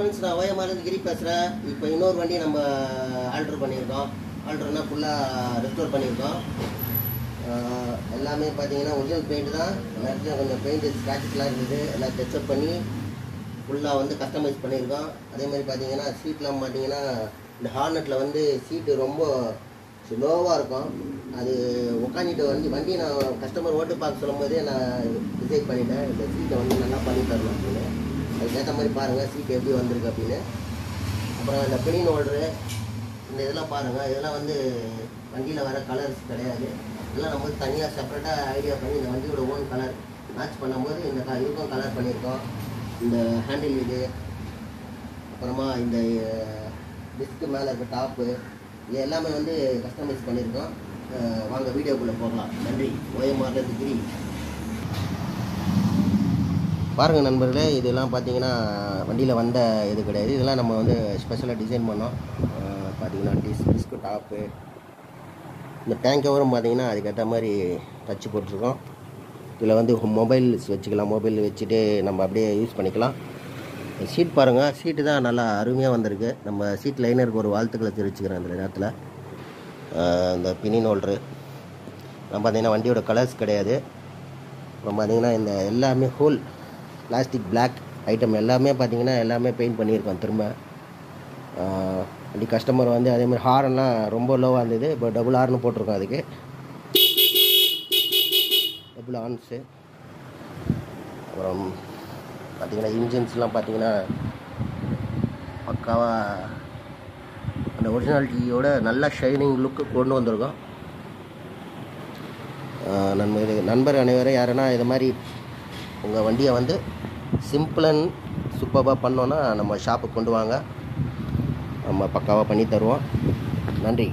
friends நான் ஓயமானது கிரி பேசுகிறேன் இப்போ இன்னொரு வண்டி நம்ம ஆல்ட்ரு பண்ணியிருக்கோம் ஆல்ட்ருனா ஃபுல்லாக ரெஸ்டோர் பண்ணியிருக்கோம் ஆஹ் எல்லாமே பார்த்தீங்கன்னா ஒரிஜினல் பெயிண்ட் தான் நிறைய கொஞ்சம் பெயிண்ட் ஸ்க்ராச்சஸ்லாம் இருந்தது எல்லாம் டச்சப் பண்ணி ஃபுல்லாக வந்து கஸ்டமைஸ் பண்ணியிருக்கோம் அதே மாதிரி பார்த்தீங்கன்னா சீட்லாம் பார்த்தீங்கன்னா இந்த ஹார்னெட்டில் வந்து சீட்டு ரொம்ப ஸ்லோவாக இருக்கும் அது உட்காந்துட்டு வந்து வண்டி நான் கஸ்டமர் ஓட்டு பார்க்க சொல்லும் போதே நான் டிசைட் பண்ணிட்டேன் இந்த சீட்டை வந்து நல்லா பண்ணி தரணும் அப்படின்னு அதுக்கேற்ற மாதிரி பாருங்கள் சீட் எப்படி வந்திருக்கு அப்படின்னு அப்புறம் இந்த பினின் ஹோல்டரு இந்த இதெல்லாம் பாருங்கள் இதெல்லாம் வந்து வண்டியில் வர கலர்ஸ் கிடையாது இதெல்லாம் நம்ம வந்து தனியாக செப்பரேட்டாக ஐடியா பண்ணி இந்த வண்டியோட ஓன் கலர் மேட்ச் பண்ணும்போது இந்த க இதுக்கும் கலர் பண்ணியிருக்கோம் இந்த ஹேண்டில் இது அப்புறமா இந்த டிஸ்க்கு மேலே இருக்க டாப்பு இது எல்லாமே வந்து கஸ்டமைஸ் பண்ணியிருக்கோம் அஹ் வாங்க வீடியோக்குள்ளே போகலாம் நன்றி ஓஎம்ஆர்ல டிகிரி பாருங்க நண்பர்களே இதெல்லாம் பார்த்தீங்கன்னா வண்டியில் வந்த இது கிடையாது இதெல்லாம் நம்ம வந்து ஸ்பெஷலாக டிசைன் பண்ணோம் அஹ் பார்த்தீங்கன்னா டிஸ் டிஸ்க்கு டாப்பு இந்த டேங்க் கவரும் பார்த்தீங்கன்னா அதுக்கேற்ற மாதிரி டச் போட்டிருக்கோம் இதில் வந்து மொபைல்ஸ் வச்சுக்கலாம் மொபைல் வச்சுட்டு நம்ம அப்படியே யூஸ் பண்ணிக்கலாம் சீட் பாருங்கள் சீட்டு தான் நல்லா அருமையாக வந்திருக்கு நம்ம சீட் லைனருக்கு ஒரு வாழ்த்துக்களை தெரிவிச்சுக்கிறேன் அந்த நேரத்தில் அஹ் இந்த பினின் ஹோல்ட்ரு நம்ம பார்த்தீங்கன்னா வண்டியோட கலர்ஸ் கிடையாது அப்புறம் பார்த்தீங்கன்னா இந்த எல்லாமே ஹோல் பிளாஸ்டிக் பிளாக் ஐட்டம் எல்லாமே பார்த்தீங்கன்னா எல்லாமே பெயிண்ட் பண்ணியிருக்கோம் திரும்ப அஹ் வண்டி கஸ்டமர் வந்து அதே மாதிரி ஹார்ன்லாம் ரொம்ப லோவாக இருந்தது இப்போ டபுள் ஹார்னு போட்டிருக்கோம் அதுக்கு டபுள் ஆன்ஸு அப்புறம் பார்த்தீங்கன்னா இன்ஜின்ஸ்லாம் பார்த்தீங்கன்னா பக்காவாக அந்த ஒரிஜினாலிட்டியோட நல்ல ஷைனிங் லுக்கு கொண்டு வந்திருக்கோம் ஆஹ் நண்பர் நண்பர் அனைவரும் யாருன்னா இது மாதிரி உங்கள் வண்டியை வந்து சிம்பிள் அண்ட் சூப்பராக பண்ணோன்னா நம்ம ஷாப்புக்கு கொண்டு வாங்க நம்ம பக்காவாக பண்ணி தருவோம் நன்றி